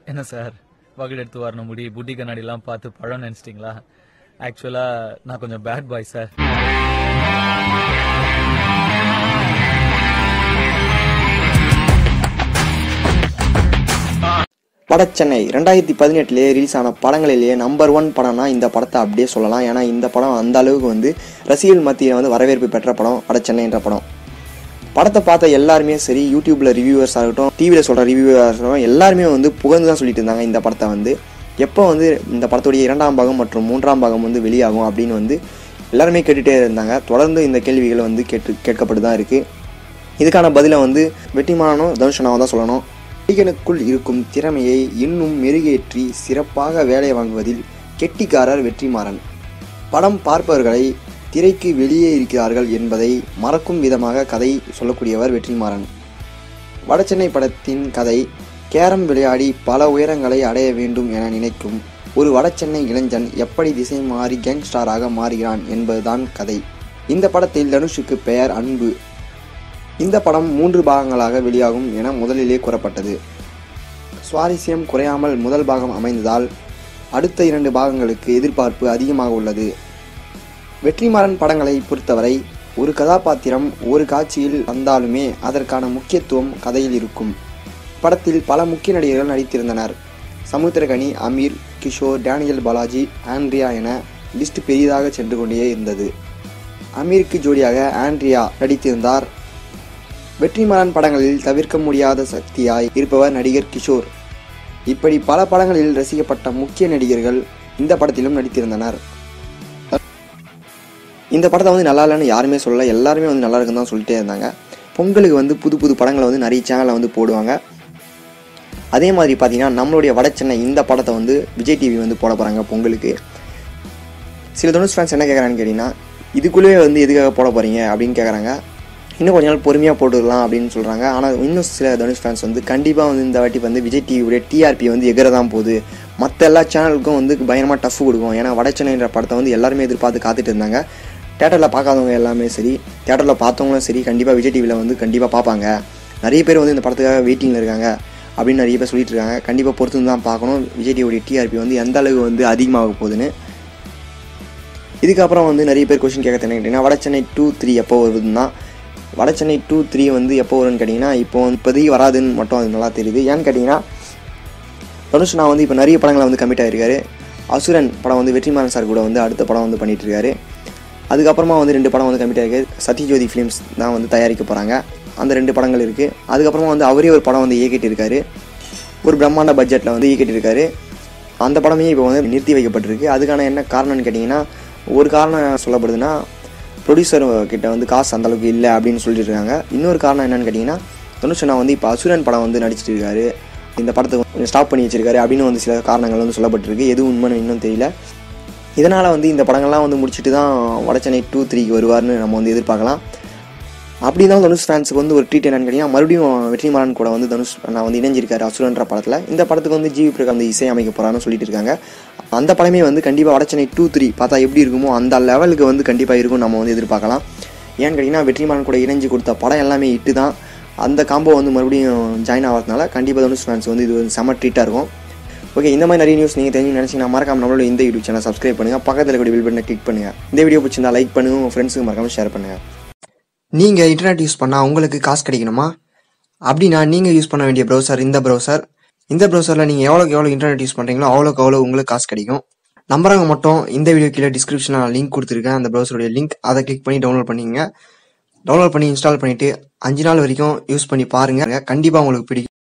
என்ன சார் வகுடு எடுத்து வரணும் முடி புட்டி கண்ணாடிலாம் பார்த்து பழம் நினைச்சிட்டிங்களா ஆக்சுவலா நான் கொஞ்சம் பேட் பாய் சார் வடச்சென்னை ரெண்டாயிரத்தி பதினெட்டுலேயே ரிலீஸ் ஆன படங்களிலேயே நம்பர் ஒன் படம்னா இந்த படத்தை அப்படியே சொல்லலாம் ஏன்னா இந்த படம் அந்த அளவுக்கு வந்து ரசிகர்கள் மத்தியில் வந்து வரவேற்பு பெற்ற படம் வடச்சென்னைன்ற படம் படத்தை பார்த்த எல்லாருமே சரி யூடியூப்ல ரிவ்யூவர்ஸ் ஆகட்டும் டிவியில் சொல்கிற ரிவ்யூவர்ஸ் ஆகட்டும் எல்லாருமே வந்து புகழ்ந்து தான் சொல்லிட்டு இருந்தாங்க இந்த படத்தை வந்து எப்போ வந்து இந்த படத்துடைய இரண்டாம் பாகம் மற்றும் மூன்றாம் பாகம் வந்து வெளியாகும் அப்படின்னு வந்து எல்லாருமே கேட்டுகிட்டே இருந்தாங்க தொடர்ந்து இந்த கேள்விகள் வந்து கேட்டு கேட்கப்பட்டு தான் இருக்குது இதுக்கான பதிலை வந்து வெற்றிமாறனும் தனுஷனாவும் தான் சொல்லணும் நடிகனுக்குள் இருக்கும் திறமையை இன்னும் மெருகேற்றி சிறப்பாக வேலை வாங்குவதில் கெட்டிக்காரர் வெற்றிமாறன் படம் பார்ப்பவர்களை திரைக்கு வெளியே இருக்கிறார்கள் என்பதை மறக்கும் விதமாக கதை சொல்லக்கூடியவர் வெற்றிமாறன் வடசென்னை படத்தின் கதை கேரம் விளையாடி பல உயரங்களை அடைய வேண்டும் என நினைக்கும் ஒரு வடசென்னை இளைஞன் எப்படி திசை மாறி கேங்ஸ்டாராக மாறுகிறான் என்பதுதான் கதை இந்த படத்தில் தனுஷுக்கு பெயர் அன்பு இந்த படம் மூன்று பாகங்களாக வெளியாகும் என முதலிலே கூறப்பட்டது சுவாரஸ்யம் குறையாமல் முதல் பாகம் அமைந்ததால் அடுத்த இரண்டு பாகங்களுக்கு எதிர்பார்ப்பு அதிகமாக உள்ளது வெற்றிமாறன் படங்களை பொறுத்தவரை ஒரு கதாபாத்திரம் ஒரு காட்சியில் வந்தாலுமே அதற்கான முக்கியத்துவம் கதையில் இருக்கும் படத்தில் பல முக்கிய நடிகர்கள் நடித்திருந்தனர் சமுத்திரகனி அமீர் கிஷோர் டேனியல் பாலாஜி ஆண்ட்ரியா என லிஸ்ட் பெரியதாக சென்று கொண்டே இருந்தது அமீருக்கு ஜோடியாக ஆண்ட்ரியா நடித்திருந்தார் வெற்றிமாறன் படங்களில் தவிர்க்க முடியாத சக்தியாய் இருப்பவர் நடிகர் கிஷோர் இப்படி பல படங்களில் ரசிக்கப்பட்ட முக்கிய நடிகர்கள் இந்த படத்திலும் நடித்திருந்தனர் இந்த படத்தை வந்து நல்லா இல்லைன்னு யாருமே சொல்லல எல்லாருமே வந்து நல்லா இருக்குன்னு தான் சொல்லிட்டே இருந்தாங்க பொங்கலுக்கு வந்து புது புது படங்களை வந்து நிறைய சேனலில் வந்து போடுவாங்க அதே மாதிரி பார்த்தீங்கன்னா நம்மளுடைய வடச்சென்னை இந்த படத்தை வந்து விஜய் டிவி வந்து போட போகிறாங்க பொங்கலுக்கு சில தனுஷ் ஃபேன்ஸ் என்ன கேட்குறான்னு கேட்டிங்கன்னா இதுக்குள்ளேயே வந்து எதுக்காக போட போகிறீங்க அப்படின்னு கேட்குறாங்க இன்னும் கொஞ்ச நாள் பொறுமையாக போட்டுக்கலாம் அப்படின்னு சொல்கிறாங்க ஆனால் இன்னும் சில தனுஷ் ஃபேன்ஸ் வந்து கண்டிப்பாக வந்து இந்த வாட்டி வந்து விஜய் டிவியுடைய டிஆர்பி வந்து எகிற தான் போகுது மற்ற எல்லா சேனலுக்கும் வந்து பயங்கரமாக டஃப் கொடுக்கும் ஏன்னா வடச்சென்னைன்ற படத்தை வந்து எல்லாருமே எதிர்பார்த்து காத்துட்டு இருந்தாங்க தேட்டரில் பார்க்காதவங்க எல்லாமே சரி தேட்டரில் பார்த்தவங்களும் சரி கண்டிப்பாக விஜய் டிவியில் வந்து கண்டிப்பாக பார்ப்பாங்க நிறைய பேர் வந்து இந்த படத்துக்காக வெயிட்டிங்கில் இருக்காங்க அப்படின்னு நிறைய பேர் சொல்லிட்டு இருக்காங்க கண்டிப்பாக பொறுத்து தான் பார்க்கணும் விஜய் டிவியோடைய டிஆர்பி வந்து எந்த அளவுக்கு வந்து அதிகமாக போகுதுன்னு இதுக்கப்புறம் வந்து நிறைய பேர் கொஸ்டின் கேட்க கேட்டிங்கன்னா வடச்சென்னை டூ த்ரீ எப்போ வருதுன்னா வடச்சென்னை டூ த்ரீ வந்து எப்போ வரும்னு கேட்டிங்கன்னா இப்போ வந்து இப்போதைக்கு வராதுன்னு மட்டும் அது நல்லா தெரியுது ஏன்னு கேட்டிங்கன்னா தனுஷ் நான் வந்து இப்போ நிறைய படங்களை வந்து கமிட் ஆகிருக்காரு அசுரன் படம் வந்து வெற்றிமாறன் சார் கூட வந்து அடுத்த படம் வந்து பண்ணிட்டு இருக்காரு அதுக்கப்புறமா வந்து ரெண்டு படம் வந்து கமிட் ஆகிருக்கு சத்யஜோதி ஃபிலிம்ஸ் தான் வந்து தயாரிக்க போகிறாங்க அந்த ரெண்டு படங்கள் இருக்குது அதுக்கப்புறமா வந்து அவரே ஒரு படம் வந்து இயக்கிட்டு இருக்காரு ஒரு பிரம்மாண்ட பட்ஜெட்டில் வந்து இயக்கிட்டு இருக்காரு அந்த படமே இப்போ வந்து நிறுத்தி வைக்கப்பட்டிருக்கு அதுக்கான என்ன காரணம்னு கேட்டிங்கன்னா ஒரு காரணம் சொல்லப்படுதுன்னா ப்ரொடியூசர் கிட்ட வந்து காசு அந்த அளவுக்கு இல்லை அப்படின்னு சொல்லிட்டு இருக்காங்க இன்னொரு காரணம் என்னன்னு கேட்டிங்கன்னா தனுஷ் நான் வந்து இப்போ அசுரன் படம் வந்து நடிச்சிட்டு இருக்காரு இந்த படத்தை கொஞ்சம் ஸ்டாப் பண்ணி வச்சிருக்காரு அப்படின்னு வந்து சில காரணங்கள் வந்து சொல்லப்பட்டிருக்கு எது உண்மைன்னு இன்னும் தெரியல இதனால் வந்து இந்த படங்கள்லாம் வந்து முடிச்சுட்டு தான் வடச்சென்னை டூ த்ரீக்கு வருவார்னு நம்ம வந்து எதிர்பார்க்கலாம் அப்படி தான் தனுஷ் ஃபேன்ஸுக்கு வந்து ஒரு ட்ரீட் என்னன்னு கேட்டிங்கன்னா மறுபடியும் வெற்றிமாறன் கூட வந்து தனுஷ் நான் வந்து இணைஞ்சிருக்காரு அசுரன்ற படத்தில் இந்த படத்துக்கு வந்து ஜிவி பிரகாஷ் வந்து இசை அமைக்க போகிறான்னு சொல்லிட்டு இருக்காங்க அந்த படமே வந்து கண்டிப்பாக வடச்சென்னை டூ த்ரீ பார்த்தா எப்படி இருக்குமோ அந்த லெவலுக்கு வந்து கண்டிப்பாக இருக்கும் நம்ம வந்து எதிர்பார்க்கலாம் ஏன்னு கேட்டிங்கன்னா வெற்றிமாறன் கூட இணைஞ்சு கொடுத்த படம் எல்லாமே இட்டு தான் அந்த காம்போ வந்து மறுபடியும் ஜாயின் ஆகிறதுனால கண்டிப்பாக தனுஷ் ஃபேன்ஸ் வந்து இது ஒரு செம ட்ரீட்டாக இருக்கும் ஓகே இந்த மாதிரி நிறைய நியூஸ் நீங்கள் தெரிஞ்சு நினச்சிங்கன்னா மறக்காம நம்மளோட இந்த யூடியூப் சேனல் சப்ஸ்கிரைப் பண்ணுங்கள் பக்கத்தில் கூட பில் பட்டனை கிளிக் பண்ணுங்கள் இந்த வீடியோ பிடிச்சிருந்தா லைக் பண்ணுங்க உங்கள் ஃப்ரெண்ட்ஸுக்கு மறக்காம ஷேர் பண்ணுங்கள் நீங்கள் இன்டர்நெட் யூஸ் பண்ணால் உங்களுக்கு காசு கிடைக்கணுமா அப்படின்னா நீங்கள் யூஸ் பண்ண வேண்டிய ப்ரௌசர் இந்த ப்ரௌசர் இந்த ப்ரௌசரில் நீங்கள் எவ்வளோக்கு எவ்வளோ இன்டர்நெட் யூஸ் பண்ணுறீங்களோ அவ்வளோக்கு அவ்வளோ உங்களுக்கு காசு கிடைக்கும் நம்புறவங்க மட்டும் இந்த வீடியோ கீழே டிஸ்கிரிப்ஷனில் நான் லிங்க் கொடுத்துருக்கேன் அந்த ப்ரௌசருடைய லிங்க் அதை கிளிக் பண்ணி டவுன்லோட் பண்ணிங்க டவுன்லோட் பண்ணி இன்ஸ்டால் பண்ணிவிட்டு அஞ்சு நாள் வரைக்கும் யூஸ் பண்ணி பாருங்கள் கண்டிப்பாக உங்களுக்கு பிடிக்கும்